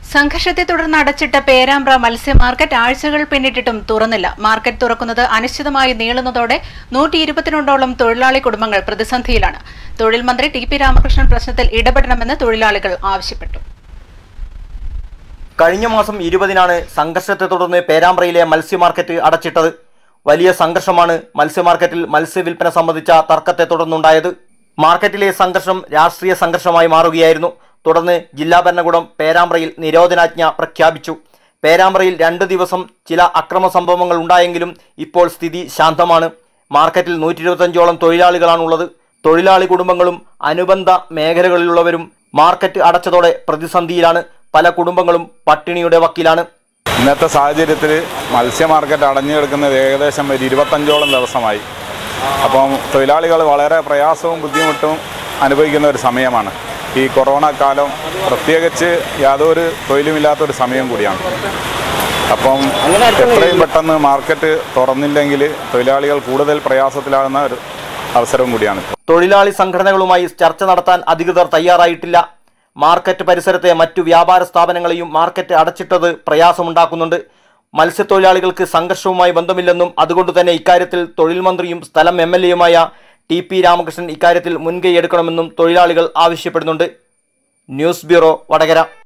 സംഘർഷത്തെ തുടർന്ന് അടച്ചിട്ട പേരാമ്പ്ര മത്സ്യ മാർക്കറ്റ് ആഴ്ചകൾ പിന്നിട്ടിട്ടും തുറന്നില്ല മാർക്കറ്റ് തുറക്കുന്നത് അനിശ്ചിതമായി നീളുന്നതോടെ നൂറ്റി ഇരുപത്തിരണ്ടോളം തൊഴിലാളി കുടുംബങ്ങൾ പ്രതിസന്ധിയിലാണ് തൊഴിൽ മന്ത്രി ടി പി രാമകൃഷ്ണൻ പ്രശ്നത്തിൽ ഇടപെടണമെന്ന് തൊഴിലാളികൾ ആവശ്യപ്പെട്ടു കഴിഞ്ഞ മാസം ഇരുപതിനാണ് സംഘർഷത്തെ തുടർന്ന് പേരാമ്പ്രയിലെ മത്സ്യ മാർക്കറ്റ് അടച്ചിട്ടത് വലിയ സംഘർഷമാണ് മത്സ്യ മാർക്കറ്റിൽ മത്സ്യവില്പന സംബന്ധിച്ച തർക്കത്തെ തുടർന്നുണ്ടായത് മാർക്കറ്റിലെ സംഘർഷം രാഷ്ട്രീയ സംഘർഷമായി മാറുകയായിരുന്നു തുടർന്ന് ജില്ലാ ഭരണകൂടം പേരാമ്പ്രയിൽ നിരോധനാജ്ഞ പ്രഖ്യാപിച്ചു പേരാമ്പ്രയിൽ രണ്ട് ദിവസം ചില അക്രമ സംഭവങ്ങൾ ഉണ്ടായെങ്കിലും ഇപ്പോൾ സ്ഥിതി ശാന്തമാണ് മാർക്കറ്റിൽ നൂറ്റി ഇരുപത്തഞ്ചോളം തൊഴിലാളികളാണുള്ളത് തൊഴിലാളി കുടുംബങ്ങളും അനുബന്ധ മേഖലകളിലുള്ളവരും മാർക്കറ്റ് അടച്ചതോടെ പ്രതിസന്ധിയിലാണ് പല കുടുംബങ്ങളും പട്ടിണിയുടെ വക്കിലാണ് ഇന്നത്തെ സാഹചര്യത്തിൽ മത്സ്യ മാർക്കറ്റ് അടഞ്ഞു കിടക്കുന്നത് ഏകദേശം ഒരു ഇരുപത്തഞ്ചോളം ദിവസമായി അപ്പം തൊഴിലാളികൾ വളരെ പ്രയാസവും ബുദ്ധിമുട്ടും അനുഭവിക്കുന്ന ഒരു സമയമാണ് ഈ കൊറോണ കാലം പ്രത്യേകിച്ച് യാതൊരു തൊഴിലുമില്ലാത്തൊരു സമയം കൂടിയാണ് അപ്പം എത്രയും പെട്ടെന്ന് മാർക്കറ്റ് തുറന്നില്ലെങ്കിൽ തൊഴിലാളികൾ കൂടുതൽ പ്രയാസത്തിലാകുന്ന ഒരു അവസരവും കൂടിയാണ് തൊഴിലാളി സംഘടനകളുമായി ചർച്ച നടത്താൻ അധികൃതർ തയ്യാറായിട്ടില്ല മാർക്കറ്റ് പരിസരത്തെ മറ്റു വ്യാപാര സ്ഥാപനങ്ങളെയും മാർക്കറ്റ് അടച്ചിട്ടത് പ്രയാസമുണ്ടാക്കുന്നുണ്ട് മത്സ്യത്തൊഴിലാളികൾക്ക് സംഘർഷവുമായി ബന്ധമില്ലെന്നും അതുകൊണ്ട് തന്നെ ഇക്കാര്യത്തിൽ തൊഴിൽ മന്ത്രിയും സ്ഥലം എം എൽ എയുമായ ടി പി രാമകൃഷ്ണൻ ഇക്കാര്യത്തിൽ മുൻകൈ എടുക്കണമെന്നും തൊഴിലാളികൾ ആവശ്യപ്പെടുന്നുണ്ട് ന്യൂസ് ബ്യൂറോ വടകര